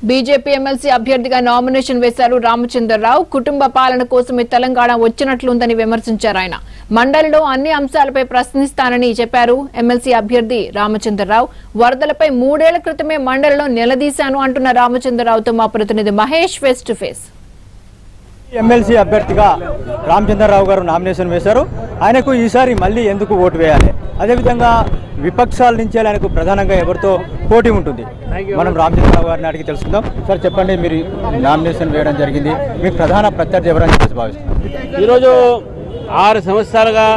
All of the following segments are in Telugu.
బీజేపీ ఎమ్మెల్సీ అభ్యర్థిగా నామినేషన్ వేశారు రామచంద్రరావు కుటుంబ పాలన కోసమే తెలంగాణ వచ్చినట్లుందని విమర్శించారు ఆయన మండలిలో అన్ని అంశాలపై ప్రశ్నిస్తానని చెప్పారు ఎమ్మెల్సీ అభ్యర్థి రామచంద్రరావు వరదలపై మూడేళ్ల క్రితమే మండలిలో నిలదీశాను అంటున్న రామచంద్రరావుతో మా ప్రతినిధి Mahesh face to face MLC అభ్యర్థిగా రామచంద్రరావు గారు నామినేషన్ వేశారు ఆయనకు ఈసారి మళ్ళీ ఎందుకు ఓటు వేయాలి అదేవిధంగా విపక్షాల నుంచి ఆయనకు ప్రధానంగా ఎవరితో పోటీ ఉంటుంది మనం రామచంద్రరావు గారిని అడిగి తెలుసుకుందాం సార్ చెప్పండి మీరు నామినేషన్ వేయడం జరిగింది మీ ప్రధాన ప్రత్యర్థి ఎవరని చెప్పేసి భావిస్తున్నారు ఈరోజు ఆరు సంవత్సరాలుగా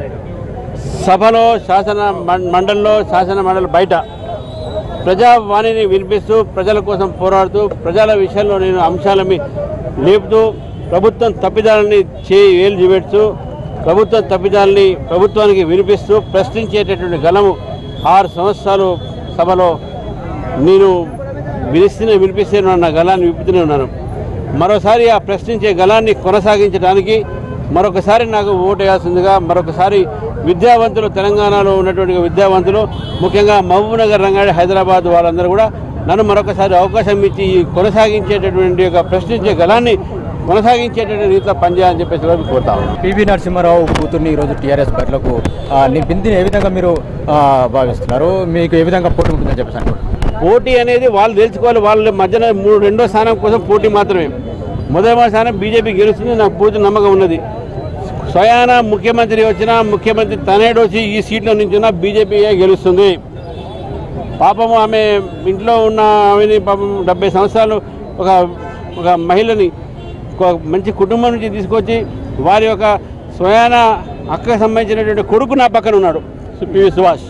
సభలో శాసన మం- మండలిలో శాసన మండలి బయట ప్రజావాణిని వినిపిస్తూ ప్రజల కోసం పోరాడుతూ ప్రజల విషయంలో నేను అంశాలని లేపుతూ ప్రభుత్వం తప్పిదాలని చేయి వేలు చూపెడుతూ ప్రభుత్వం తప్పిదాలని ప్రభుత్వానికి వినిపిస్తూ ప్రశ్నించేటటువంటి గలము ఆరు సంవత్సరాలు సభలో నేను వినిస్తూనే వినిపిస్తూనే ఉన్న గలాన్ని విప్పుతూనే ఉన్నాను మరోసారి ఆ ప్రశ్నించే గలాన్ని కొనసాగించడానికి మరొకసారి నాకు ఓటు వేయాల్సిందిగా మరొకసారి విద్యావంతులు తెలంగాణలో ఉన్నటువంటి విద్యావంతులు ముఖ్యంగా మహబూబ్నగర్ రంగారెడ్డి హైదరాబాద్ వాళ్ళందరూ కూడా నన్ను మరొకసారి అవకాశం ఇచ్చి ఈ కొనసాగించేటటువంటి యొక్క ప్రశ్నించే గలాన్ని కొనసాగించేటటువంటి రీతిలో పనిచేయాలని చెప్పేసి కూడా కోరుతా ఉన్నాను. పివి నరసింహారావు కూతుర్ని ఈరోజు టీఆర్ఎస్ బరిలోకి నింపింది ఏ విధంగా మీరు ఆ, భావిస్తున్నారు మీకు ఏ విధంగా పోటీ ఉంటుందని చెప్పేసి అనుకుంటున్నారు పోటీ అనేది వాళ్ళు తెలుసుకోవాలి వాళ్ళ మధ్యన మూడు రెండో స్థానం కోసం పోటీ మాత్రమే మొదటి స్థానం బీజేపీ గెలుస్తుంది నాకు పూర్తి నమ్మకం ఉన్నది స్వయాన ముఖ్యమంత్రి వచ్చినా ముఖ్యమంత్రి తనేడు వచ్చి ఈ సీట్లో నించున్నా బీజేపీ గెలుస్తుంది పాపము ఆమె ఇంట్లో ఉన్న ఆమెని పాపం డెబ్బై సంవత్సరాలు ఒక ఒక మహిళని ఒక మంచి కుటుంబం నుంచి తీసుకొచ్చి వారి యొక్క స్వయాన అక్కకు సంబంధించినటువంటి కొడుకు నా పక్కన ఉన్నాడు పివి సుభాష్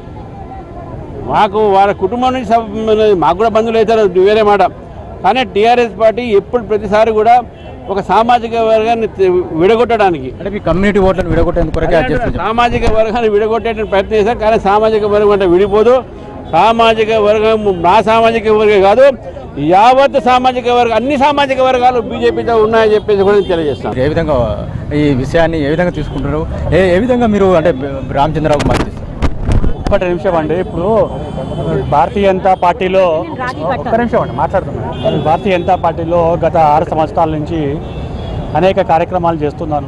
మాకు వారి కుటుంబం నుంచి సం- మాకు కూడా బంధువులు అవుతారు అది వేరే మాట కానీ టీఆర్ఎస్ పార్టీ ఎప్పుడు ప్రతిసారి కూడా ఒక సామాజిక వర్గాన్ని తె- విడగొట్టడానికి అంటే మీ కమ్యూనిటీ ఓట్లను విడగొట్టేందుకు కొరకే అది చేస్తుంది సామాజిక వర్గాన్ని విడగొట్టేటువంటి ప్రయత్నం చేశారు కానీ సామాజిక వర్గం అంటే విడిపోదు సామాజిక వర్గం నా సామాజిక వర్గం కాదు యావత్ సామాజిక వర్గం అన్ని సామాజిక వర్గాలు బీజేపీతో ఉన్నాయని చెప్పేసి కూడా నేను తెలియజేస్తాను మీరు ఏ విధంగా ఈ విషయాన్ని ఏ విధంగా తీసుకుంటున్నారు ఏ ఏ విధంగా మీరు అంటే రామచంద్రరావు మద్దతు ఇస్తారు ఒక్కటి నిమిషం అండి ఇప్పుడు భారతీయ జనతా పార్టీలో ఒక్క నిమిషం అండి మాట్లాడుతున్నాను భారతీయ జనతా పార్టీలో గత ఆరు సంవత్సరాల నుంచి అనేక కార్యక్రమాలు చేస్తున్నాను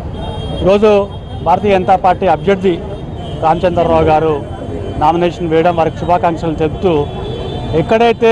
ఈరోజు భారతీయ జనతా పార్టీ అభ్యర్థి రామచంద్రరావు గారు నామినేషన్ వేయడం వారికి శుభాకాంక్షలు చెబుతూ ఎక్కడైతే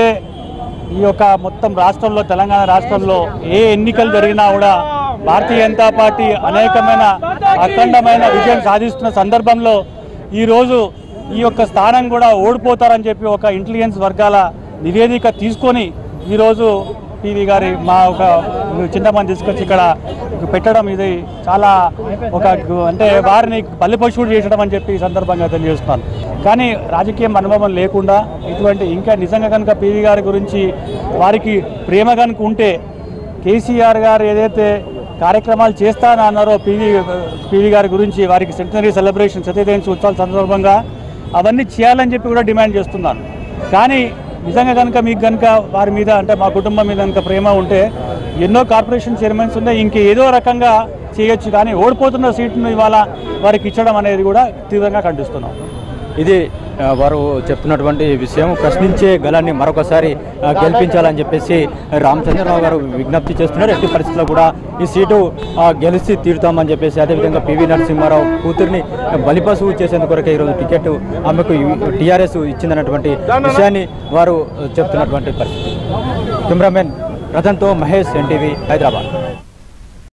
ఈ యొక్క మొత్తం రాష్ట్రంలో తెలంగాణ రాష్ట్రంలో ఏ ఎన్నికలు జరిగినా కూడా భారతీయ జనతా పార్టీ అనేకమైన అఖండమైన విజయం సాధిస్తున్న సందర్భంలో ఈరోజు ఈ యొక్క స్థానం కూడా ఓడిపోతారని చెప్పి ఒక ఇంటెలిజెన్స్ వర్గాల నివేదిక తీసుకొని ఈరోజు పివి గారి మా ఒక చింతమంది తీసుకొచ్చి ఇక్కడ పెట్టడం ఇది చాలా ఒక గు- అంటే వారిని బలి పశువుడు చేసడం అని చెప్పి ఈ సందర్భంగా తెలియజేస్తున్నాను కానీ రాజకీయం అనుభవం లేకుండా ఇటువంటి ఇంకా నిజంగా కనుక పివి గారి గురించి వారికి ప్రేమ కనుక ఉంటే కేసీఆర్ గారు ఏదైతే కార్యక్రమాలు చేస్తానన్నారో పివి పివి గారి గురించి వారికి సెంటనరీ సెలబ్రేషన్ సత్యజయంతి ఉత్సవాల సందర్భంగా అవన్నీ చేయాలని చెప్పి కూడా డిమాండ్ చేస్తున్నాను కానీ నిజంగా కనుక మీకు కనుక వారి మీద అంటే మా కుటుంబం మీద కనుక ప్రేమ ఉంటే ఎన్నో కార్పొరేషన్ చైర్మన్స్ ఉన్నాయి ఇంకేదో రకంగా చేయొచ్చు కానీ ఓడిపోతున్న సీట్ను ఇవాళ వారికి ఇచ్చడం అనేది కూడా తీవ్రంగా ఖండిస్తున్నాం ఇది ఆ, వారు చెప్తున్నటువంటి విషయం ప్రశ్నించే గలాన్ని మరొకసారి ఆ, గెలిపించాలని చెప్పేసి రామచంద్రరావు గారు విజ్ఞప్తి చేస్తున్నారు ఎట్టి పరిస్థితుల్లో కూడా ఈ సీటు ఆ, గెలిచి తీరుతామని చెప్పేసి అదేవిధంగా పివి నరసింహారావు కూతుర్ని బలిపశువు చేసేందుకు కొరకే ఈరోజు టికెట్ ఆమెకు టీఆర్ఎస్ ఇచ్చిందన్నటువంటి విషయాన్ని వారు చెప్తున్నటువంటి పరిస్థితి కెమెరామెన్ రతన్తో మహేష్ ఎన్టీవీ హైదరాబాద్